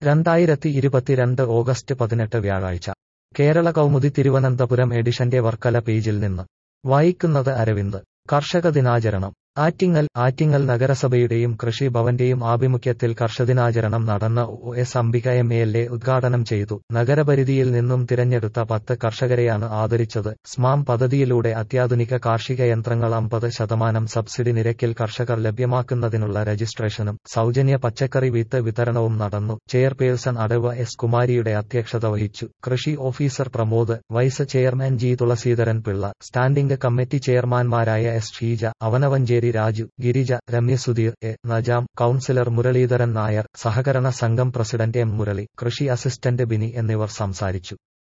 രണ്ടായിരത്തി ഇരുപത്തിരണ്ട് ഓഗസ്റ്റ് പതിനെട്ട് വ്യാഴാഴ്ച കേരള കൗമുദി തിരുവനന്തപുരം എഡിഷന്റെ വർക്കല പേജിൽ നിന്ന് വായിക്കുന്നത് അരവിന്ദ് കർഷക ദിനാചരണം ആറ്റിങ്ങൽ ആറ്റിങ്ങൽ നഗരസഭയുടെയും കൃഷി ഭവന്റെയും ആഭിമുഖ്യത്തിൽ കർഷദിനാചരണം നടന്ന O S Ambika M L A ഉദ്ഘാടനം ചെയ്തു നഗരപരിധിയിൽ നിന്നും തിരഞ്ഞെടുത്ത പത്ത് കർഷകരെയാണ് ആദരിച്ചത് സ്മാം പദ്ധതിയിലൂടെ അത്യാധുനിക കാർഷിക യന്ത്രങ്ങൾ അമ്പത് ശതമാനം സബ്സിഡി നിരക്കിൽ കർഷകർ ലഭ്യമാക്കുന്നതിനുള്ള രജിസ്ട്രേഷനും സൗജന്യ പച്ചക്കറി വിത്ത് വിതരണവും നടന്നു ചെയർപേഴ്സൺ അടവ് എസ് കുമാരിയുടെ അധ്യക്ഷത വഹിച്ചു കൃഷി officer Pramod vice chairman G Thulaseedharan Pillai standing committee ചെയർമാൻമാരായ S Sheeja Avanavancheri Raju Girija Ramya Sudheer A Najam councillor Muraleedharan Nair സഹകരണ സംഘം പ്രസിഡന്റ് എം മുരളി കൃഷി അസിസ്റ്റന്റ് ബിനി എന്നിവർ സംസാരിച്ചു